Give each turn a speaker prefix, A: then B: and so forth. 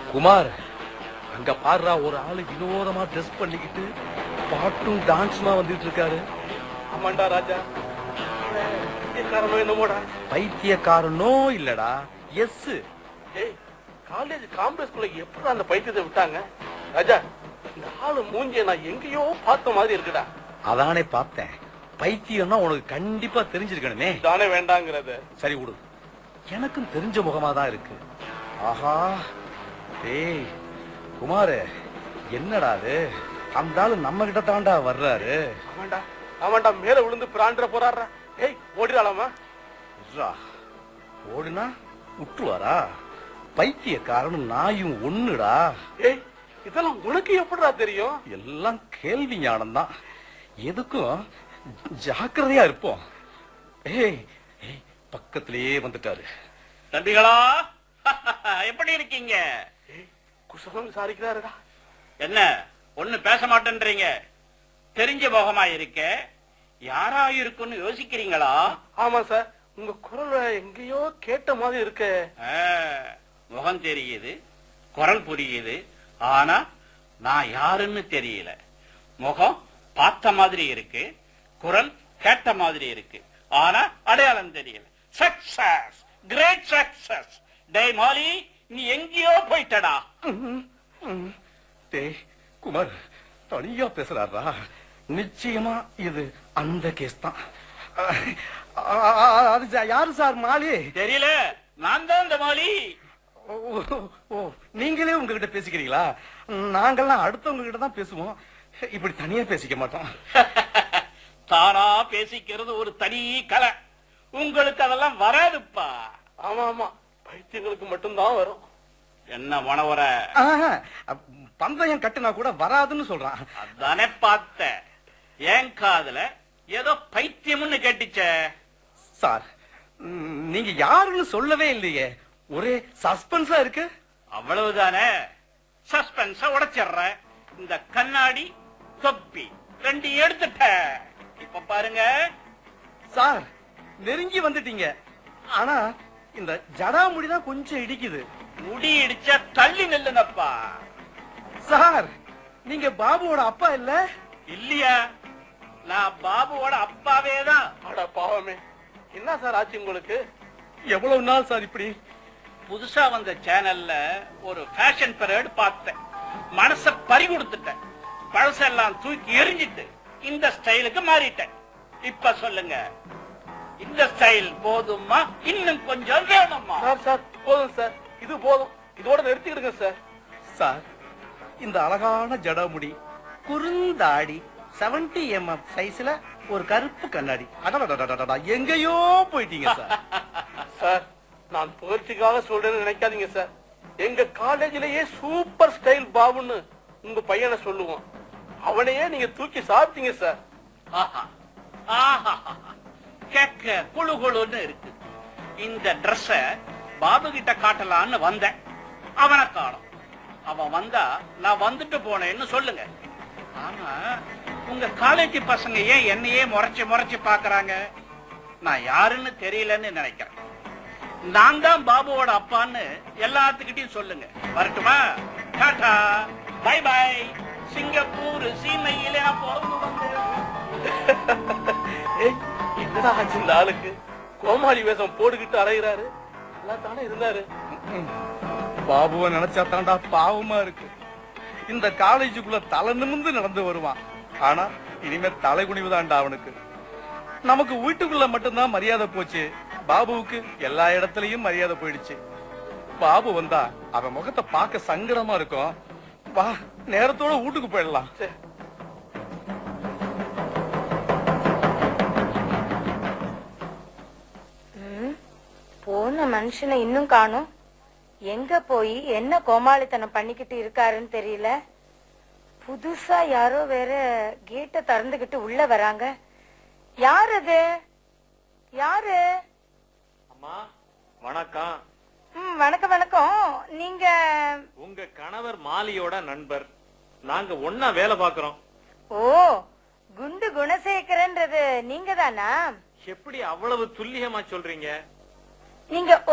A: குமார் அங்க பாருடா ஒரு ஆளு வினோதமா ட்ரெஸ் பண்ணிக்கிட்டு பாட்டும் டான்ஸுமா வந்துட்டு இருக்காரு
B: ஆமாண்டா ராஜா காரணம் என்னமோடா
A: பைத்தியக்காரனோ இல்லடா எஸ்
B: ஏய் காலேஜ் காம்பஸ்குள்ள எப்படி அந்த பைத்தியத்தை விட்டாங்க ராஜா இந்த ஆளு மூஞ்சிய நான் எங்கேயோ பார்த்த மாதிரி இருக்குடா
A: அதானே பார்த்தேன் பைத்தியம்னா உனக்கு கண்டிப்பா தெரிஞ்சிருக்கணுமே
B: தானே வேண்டாங்கிறத
A: சரி விடு எனக்கும் தெரிஞ்ச முகமா தான் இருக்கு ஆஹா டேய் குமார் என்னடா அது அந்த ஆளு நம்ம கிட்ட தாண்டா வர்றாரு
B: ஆமாண்டா ஆமாண்டா மேல விழுந்து பிராண்டுற போறாரா ஏய் ஓடிடாலாமா
A: இருடா. ஓடுனா விட்டுவாரா பைத்தியக்காரனும் நாயும் ஒண்ணுடா
B: ஏய் இதெல்லாம் உனக்கு எப்படிடா தெரியும்
A: எல்லாம் கேள்வி ஞானம் தான் எதுக்கும் ஜாக்கிரதையா இருப்போம் ஏய் ஏய், பக்கத்திலேயே வந்துட்டாரு
C: தம்பிகளா எப்படி இருக்கீங்க
B: ஏய் குசலம் விசாரிக்கிறாருடா
C: என்ன ஒண்ணு பேச மாட்டேன்றீங்க தெரிஞ்ச முகமா இருக்க யாரா இருக்குன்னு யோசிக்கிறீங்களா
B: ஆமா சார் உங்க குரல் எங்கேயோ கேட்ட மாதிரி இருக்கு
C: ஆ, முகம் தெரியுது குரல் புரியுது ஆனா நான் யாருன்னு தெரியல முகம் பார்த்த மாதிரி இருக்கு குரல் கேட்ட மாதிரி இருக்கு ஆனா அடையாளம் தெரியல சக்சஸ் கிரேட் சக்சஸ் டேய் மாலி நீ எங்கேயோ போயிட்டடா
A: டேய் குமார் தனியா பேசுறாரா நிச்சயமா இது அந்த கேஸ் தான் அஹ், அஹ், அது ஜா- யாரு சார் மாலி
C: தெரியல நான் தான் இந்த மாலி
A: ஓ, ஓ, ஓ நீங்களே உங்ககிட்ட பேசிக்கிறீங்களா நாங்கெல்லாம் அடுத்தவங்க கிட்ட தான் பேசுவோம் இப்படி தனியா பேசிக்க மாட்டோம்
C: தானா பேசிக்கிறது ஒரு தனி கலை உங்களுக்கு அதெல்லாம் வராதுப்பா
B: ஆமா ஆமா பைத்தியங்களுக்கு மட்டும்தான் வரும்
C: என்ன மனவர
A: ஆஹா, பந்தயம் கட்டுனா கூட வராதுன்னு சொல்றான்
C: அதானே பார்த்தேன் என் காதுல ஏதோ பைத்தியம்னு கேட்டுச்சே
A: சார் ம், நீங்க யாருன்னு சொல்லவே இல்லையே ஒரே சஸ்பென்ஸா இருக்கு
C: அவ்வளவுதானே சஸ்பென்ஸ உடைச்சிடுறேன் இந்த கண்ணாடி தொப்பி ரெண்டு எடுத்துட்ட இப்ப பாருங்க
A: சார் நெருங்கி வந்துட்டீங்க ஆனா இந்த ஜடாமுடி தான் கொஞ்சம் இடிக்குது
C: முடி இடிச்ச தள்ளி நில்லுங்கப்பா
A: சார் நீங்க பாபுவோட அப்பா இல்ல
C: இல்லையா நான் பாபுவோட அப்பாவே தான்
B: அட பாவமே என்ன சார் ஆச்சு உங்களுக்கு
A: எவ்வளவு நாள் சார் இப்படி
C: புதுசா வந்த சேனல்ல ஒரு ஃபேஷன் பரேட் பார்த்தேன் மனச பறி கொடுத்துட்டேன் பழசெல்லாம் தூக்கி எறிஞ்சிட்டு இந்த ஸ்டைலுக்கு மாறிட்டேன் இப்ப சொல்லுங்க இந்த ஸ்டைல் போதுமா இன்னும் கொஞ்சம் வேணுமா
B: சார் சார் போதும் சார் இது போதும் இதோட நிறுத்திக்கிடுங்க சார்
A: சார் இந்த அழகான ஜடாமுடி குறுந்தாடி 70 எம்எம் சைஸ்ல ஒரு கருப்பு கண்ணாடி அடடடடடடா, எங்கேயோ போயிட்டீங்க சார்
B: சார் நான் புகழ்ச்சிக்காக சொல்றேன்னு நினைக்காதீங்க சார் எங்க காலேஜிலேயே சூப்பர் ஸ்டைல் பாபுன்னு உங்க பையனை சொல்லுவோம் அவனையே நீங்க தூக்கி சாப்பிட்டீங்க சார்
C: ஆஹா. ஆஹா. கேட்க குழு குழுன்னு இருக்கு இந்த Dress-அ பாபு கிட்ட காட்டலான்னு வந்தேன் அவனை காணோம் அவன் வந்தா நான் வந்துட்டு போனேன்னு சொல்லுங்க ஆமா உங்க காலேஜ் பசங்க ஏன் என்னையே முறைச்சு முறைச்சு பாக்குறாங்க நான் யாருன்னு தெரியலன்னு நினைக்கிறேன் நான் தான் பாபுவோட அப்பான்னு எல்லாத்துக்கிட்டையும் சொல்லுங்க வரட்டுமா டாடா பை பை சிங்கப்பூர் சீமையில நான் பிறந்து வந்தேன்
B: ஏய் என்னடா ஆச்சு இந்த ஆளுக்கு கோமாளி வேஷம் போட்டுக்கிட்டு அலைகிறாரு நல்லா தானே இருந்தாரு
A: பாபுவை நினைச்சா தாண்டா பாவமா இருக்கு இந்த காலேஜுக்குள்ள தலை நிமிந்து நடந்து வருவான் ஆனா இனிமே தலை குனிவுதான்டா அவனுக்கு நமக்கு வீட்டுக்குள்ள மட்டும்தான் மரியாதை போச்சு பாபுவுக்கு எல்லா இடத்துலயும் மரியாதை போயிடுச்சு பாபு வந்தா அவன் முகத்தை பார்க்க சங்கடமா இருக்கும் வா நேரத்தோட வீட்டுக்கு போயிடலாம்
B: சே,
D: ம், போன மனுஷனை இன்னும் காணும் எங்க போய் என்ன கோமாளித்தனம் பண்ணிக்கிட்டு இருக்காருன்னு தெரியல புதுசா யாரோ வேற கேட்ட திறந்துகிட்டு உள்ள வராங்க யார் அது யாரு
E: அம்மா வணக்கம்
D: ம், வணக்கம் வணக்கம் நீங்க
E: உங்க கணவர் மாலியோட நண்பர் நாங்க ஒன்னா வேலை பாக்குறோம்
D: ஓ குண்டு குணசேகரன்றது நீங்க தானா
E: எப்படி அவ்வளவு துல்லியமா சொல்றீங்க
D: நீங்க